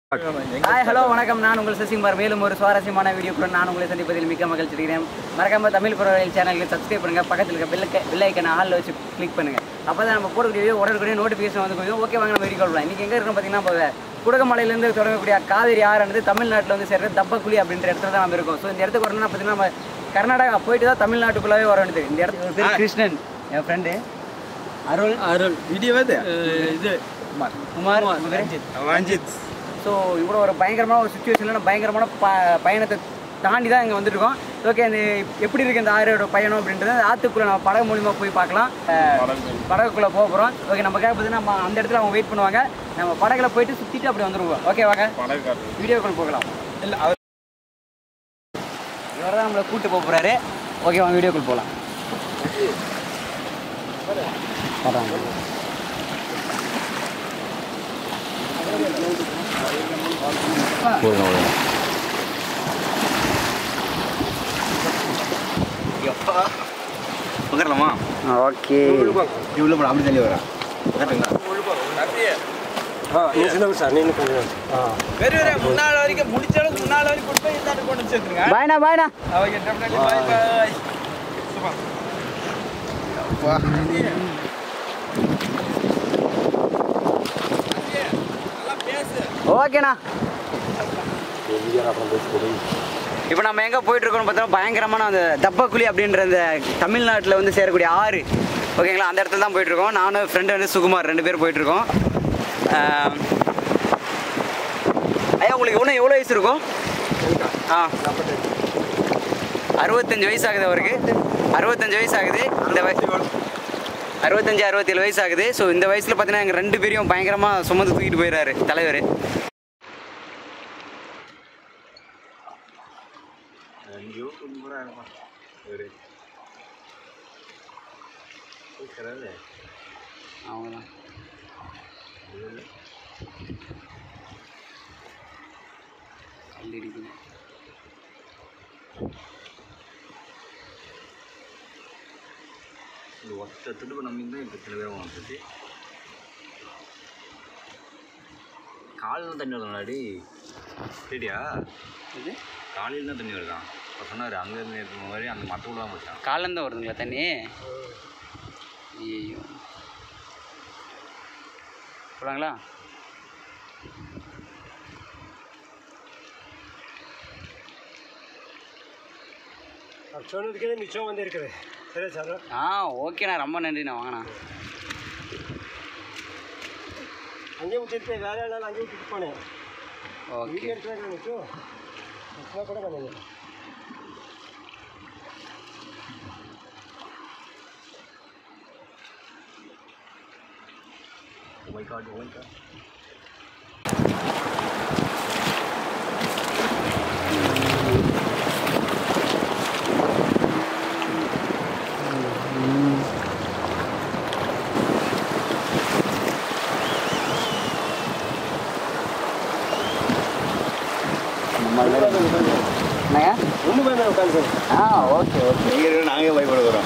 Hi hello வணக்கம் நான் உங்கள் சசிகுமார் மேலும் ஒரு சுவாரஸ்யமான வீடியோக்குடன் நான் உங்களை சந்திப்பதில் மிக்க மகிழ்ச்சி அடைகிறேன் மறக்காம தமிழ் புறவழியில் சேனலுக்கு சப்ஸ்கிரைப் பண்ணுங்க பக்கத்தில் இருக்க பெல் பெல் ஐக்கனை ஆளில் வச்சு கிளிக் பண்ணுங்க அப்போ தான் நம்ம போடக்கூடிய வீடியோ உடனுக்குடைய நோட்டிஃபிகேஷன் வந்து கொஞ்சம் ஓகே வாங்க நம்ம வீடியோ போடலாம் இன்றைக்கி எங்கே இருக்கோம் பார்த்தீங்கன்னா இப்போ குடகமலையிலேருந்து தொடங்கக்கூடிய காவிரி ஆறானது தமிழ்நாட்டில் வந்து சேர்ற தப்பக்குழி அப்படின்ற இடத்துல தான் நம்ம இருக்கோம் ஸோ இந்த இடத்துக்கு வரணும்னா பார்த்தீங்கன்னா நம்ம கர்நாடகா போயிட்டு தான் தமிழ்நாட்டுக்குள்ளவே வர வேண்டியது இந்த இடத்துக்கு பேர் கிருஷ்ணன் என் ஃப்ரெண்டு அருள் அருள் வீடியோ இது இது குமார் உங்க பேரு? ரஞ்சித் ஸோ இவ்வளோ ஒரு பயங்கரமான ஒரு சுச்சுவேஷனில் பயங்கரமான ப பயணத்தை தாண்டி தான் இங்கே வந்திருக்கோம் ஓகே அந்த எப்படி இருக்கு இந்த ஆறோட பயணம் அப்படின்றது அந்த ஆற்றுக்குள்ளே நம்ம படகு மூலிமா போய் பார்க்கலாம் அஹ், படகுக்குள்ளே போக போகிறோம் ஓகே நமக்காக பார்த்தீங்கன்னா நம்ம அந்த இடத்துல அவங்க வெயிட் பண்ணுவாங்க நம்ம படகுல போயிட்டு சுற்றிட்டு அப்படி வந்துருவோம் ஓகே வாங்க வீடியோக்குள்ள போகலாம் இல்ல அவர் இவர் தான் நம்மளை கூட்டு போக போகிறாரு ஓகே வாங்க வீடியோக்குள்ள போகலாம் உட்காரலாமா ஓகே இவ்வளோ போட அப்படி தள்ளி வரேன் வெரி வெரி முன்னாள் வரைக்கும் முடிச்ச அளவுக்கு முன்னாள் வரைக்கும் கொண்டு போய் இந்தாண்டு கொண்டு வந்து சேர்த்துருங்க பாய்ண்ணா பாய்ண்ணா அவங்க டெஃபினெட்லி பாய் பாய் சுபா ஓகேண்ணா இப்போ நம்ம எங்கே போயிட்டு இருக்கோம்னு பார்த்தோம்னா பயங்கரமான அந்த தப்பக்குழி அப்படின்ற அந்த தமிழ்நாட்டில் வந்து சேரக்கூடிய ஆறு ஓகேங்களா அந்த இடத்துல தான் போயிட்டு இருக்கோம் நானும் ஃப்ரெண்டு வந்து சுகுமார் ரெண்டு பேர் போயிட்டு இருக்கோம் ஆம். ஐயா உங்களுக்கு இன்னும் எவ்வளோ வயசு இருக்கும் ஆ அறுபத்தஞ்சு வயசு ஆகுது அவருக்கு அறுபத்தஞ்சு வயசு ஆகுது இந்த வய அறுபத்தஞ்சு அறுபத்தேழு வயசு ஆகுது ஸோ இந்த வயசில் பார்த்தீங்கன்னா எங்கள் ரெண்டு பேரையும் பயங்கரமாக சுமந்து தூக்கிட்டு போயிடுறாரு தலைவர் அவங்கதான் கல் இடிக்குது இந்த ஒத்த துடுப்பு நம்பிங்க தான் இப்போ சில பேர் வந்துச்சு காலையில் தண்ணி வருதுனாடி சரியா இது காலையில் தான் தண்ணி வருதான் இப்போ சொன்னார் அங்கேருந்து நேற்று மாதிரி அந்த மற்ற விட தான் போச்சான் காலேருந்து வருதுங்களா தண்ணி ஐயோ போலாங்களா சொன்னதுக்கே மிச்சம் வந்து இருக்குது சரி சார் ஆ ஓகேண்ணா ரொம்ப நன்றிண்ணா வாங்கண்ணா அங்கேயே விட்டுட்டு வேலை நாள் அங்கேயே விட்டுட்டு போனேன் ஓகே இங்கே இருக்கிற மிச்சம் மிச்சமாக கூட பண்ணீங்க oh my god oh my god என்னங்க ஒன்று போய் மேலே உட்காந்து ஆ ஓகே ஓகே நீங்கள் இருக்கிற நாங்கள் பயப்பட வரோம்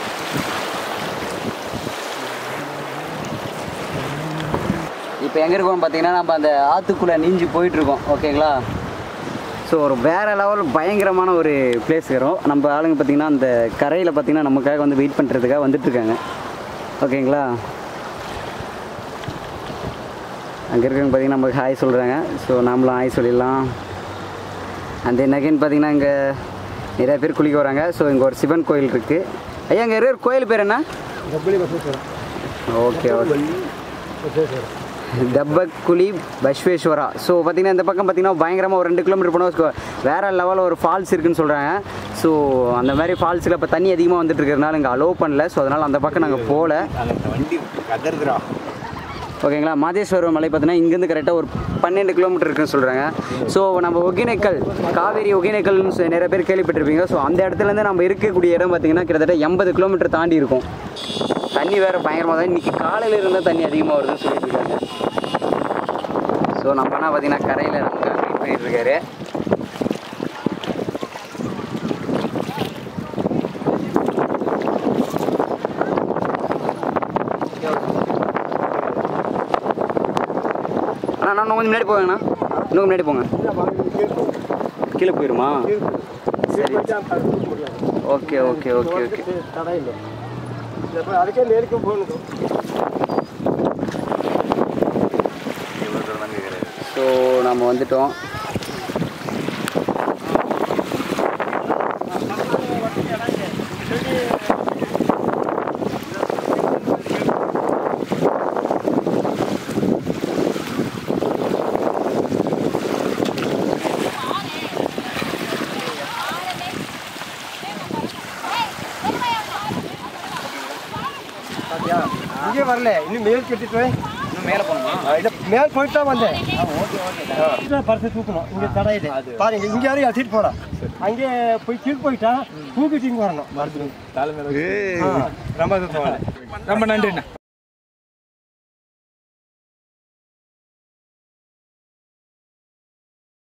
இப்போ எங்கே இருக்கோம் பார்த்தீங்கன்னா நம்ம அந்த ஆற்றுக்குள்ளே நீஞ்சி போயிட்டுருக்கோம் ஓகேங்களா ஸோ ஒரு வேறு லெவல் பயங்கரமான ஒரு பிளேஸ் வரும் நம்ம ஆளுங்க பார்த்தீங்கன்னா அந்த கரையில் பார்த்தீங்கன்னா நமக்காக வந்து வெயிட் பண்ணுறதுக்காக வந்துட்டுருக்காங்க ஓகேங்களா அங்கே இருக்கவங்க பார்த்தீங்கன்னா நமக்கு ஹாய் சொல்கிறாங்க ஸோ நாமளும் ஹாய் சொல்லிடலாம் அந்த நகைன்னு பார்த்தீங்கன்னா இங்கே நிறைய பேர் குளிக்க வராங்க ஸோ இங்கே ஒரு சிவன் கோயில் இருக்குது ஐயா இங்கே இருக்கிற கோயில் பேர் என்ன டబ్బுலி பசேஸ்வரம் ஓகே ஓகே பசேஸ்வரம் தப்பக்குழி பஸ்வேஸ்வரா ஸோ பார்த்தீங்கன்னா இந்த பக்கம் பார்த்தீங்கன்னா பயங்கரமாக ஒரு ரெண்டு கிலோமீட்டர் போனால் வச்சுக்கோ வேறு லெவலில் ஒரு ஃபால்ஸ் இருக்குன்னு சொல்கிறாங்க ஸோ அந்த மாதிரி ஃபால்ஸில் இப்போ தண்ணி அதிகமாக வந்துட்டு இருக்கிறதுனால இங்கே அலோவ் பண்ணல ஸோ அதனால் அந்த பக்கம் நாங்கள் போகல அந்த வண்டி கதறுதுரா ஓகேங்களா மாதேஸ்வரம் மலை பார்த்தீங்கன்னா இங்கேருந்து கரெக்டாக ஒரு பன்னெண்டு கிலோமீட்டர் இருக்குன்னு சொல்கிறாங்க ஸோ நம்ம ஒகேனக்கல் காவேரி ஒகேனக்கல்னு சொ- நிறைய பேர் கேள்விப்பட்டிருப்பீங்க ஸோ அந்த இடத்துலேருந்து நம்ம இருக்கக்கூடிய இடம் பார்த்தீங்கன்னா கிட்டத்தட்ட எண்பது கிலோமீட்டர் தாண்டி இருக்கும் தண்ணி வேறு பயங்கரமாக தான் இன்றைக்கி காலையில் இருந்தால் தண்ணி அதிகமாக வருதுன்னு சொல்லிட்டு இருக்காங்க ஸோ நம்மனா பார்த்தீங்கன்னா கரையில் நமக்கு வெயிட் பண்ணிட்டு இருக்காரு அண்ணா நான் இன்னும் கொஞ்சம் முன்னாடி போவேங்கண்ணா இன்னும் முன்னாடி போங்க கீழே போயிருமா சரி ஓகே ஓகே ஓகே ஓகே தடையில்லை ಅದಕ್ಕೆ ಮೇಲಕ್ಕೆ ಹೋಗೋದು இவ்வளோ தூரம் தான் கேட்குறாரு ஸோ நம்ம வந்துட்டோம் இங்கே வரல இன்னும் மேல் கட்டிட்டு இன்னும் மேலே போகணுமா இல்ல மேல் போயிட்டு தான் வந்தேன் பரிசு தூக்கணும் இங்க தடை இது பாருங்க இங்க யாரையும் அடிச்சிட்டு போலாம் அங்கே போய் கீழ் போயிட்டா தூக்கிட்டு இங்க வரணும் ஆ, ரொம்ப சுத்தம் ரொம்ப நன்றிண்ணா